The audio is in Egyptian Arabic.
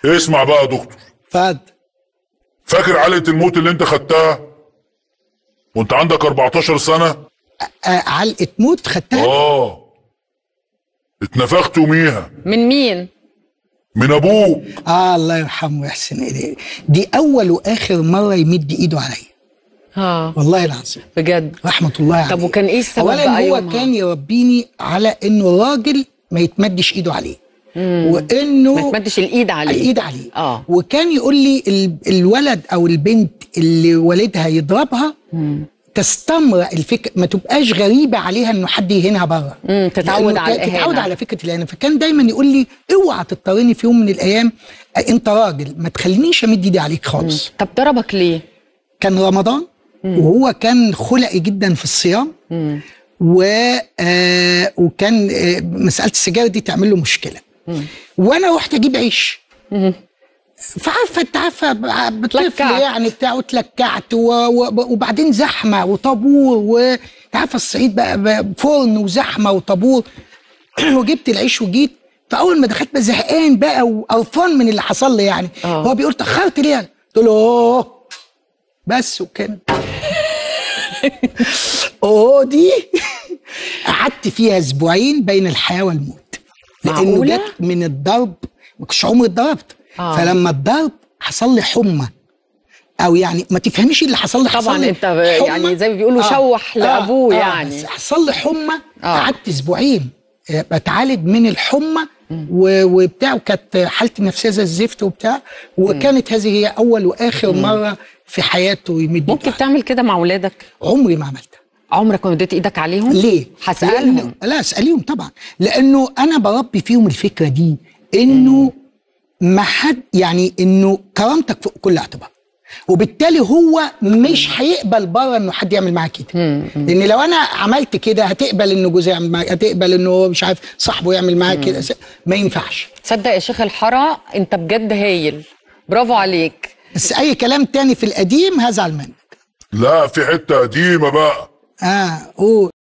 اسمع بقى يا دكتور اتفضل فاكر علقه الموت اللي انت خدتها وانت عندك 14 سنه آه علقه موت خدتها اه اتنفخت يوميها من مين من ابوك اه الله يرحمه ويحسن اليه دي اول واخر مره يمد ايده عليا ها والله العظيم بجد رحمه الله عليه طب وكان ايه السبب اولا بقى هو يومها؟ كان يربيني على انه الراجل ما يتمدش ايده عليه وانه ما تمدش الايد عليه الايد عليه اه وكان يقول لي ال- الولد او البنت اللي والدها يضربها تستمر الفكره ما تبقاش غريبه عليها انه حد يهينها بره مم، تتعود لأنه على كانت تتعود الإهانة. على فكره الاهانه فكان دايما يقول لي اوعى تضطرني في يوم من الايام أ- انت راجل ما تخلينيش امد ايدي عليك خالص طب ضربك ليه كان رمضان وهو كان خلقي جدا في الصيام و آه وكان آه مساله السجاير دي تعمل له مشكله وانا رحت اجيب عيش فعارفه انت عارفه ب- بطفل اتلكعت. يعني بتاع واتلكعت و- و- وبعدين زحمه وطابور وانت عارفه الصعيد بقى بقى فرن وزحمه وطابور وجبت العيش وجيت فاول ما دخلت بقى زهقان بقى وقرفان من اللي حصل لي يعني آه. هو بيقول تاخرت ليه؟ قلت له اوه بس وكان اوه دي قعدت فيها اسبوعين بين الحياه والموت لانه معقولة؟ جت من الضرب ما كنتش عمري اتضربت آه. فلما الضرب حصل لي حمى او يعني ما تفهميش إيه اللي حصل لي حصل طبعا لي انت حمى. يعني زي ما بيقولوا شوح لأبوه يعني. بس حصل لي حمى آه. قعدت اسبوعين آه، بتعالج من الحمى و- وبتاع وكانت حالتي النفسيه زي الزفت وبتاع وكانت هذه هي اول واخر مره في حياته يمد ممكن إيده تعمل كده مع ولادك عليا. عمري ما عملتها عمرك ما مديت ايدك عليهم ليه؟ هسألهم لأنه- لا اساليهم طبعا لانه انا بربي فيهم الفكره دي انه ما حد يعني انه كرامتك فوق كل اعتبار وبالتالي هو مش هيقبل بره انه حد يعمل معاه كده لان لو انا عملت كده هتقبل انه جوزي يعمل معاه هتقبل انه مش عارف صاحبه يعمل معاه كده ما ينفعش تصدق يا شيخ الحاره انت بجد هايل برافو عليك بس اي كلام تاني في القديم هزعل منك لا في حته قديمه بقى اه قول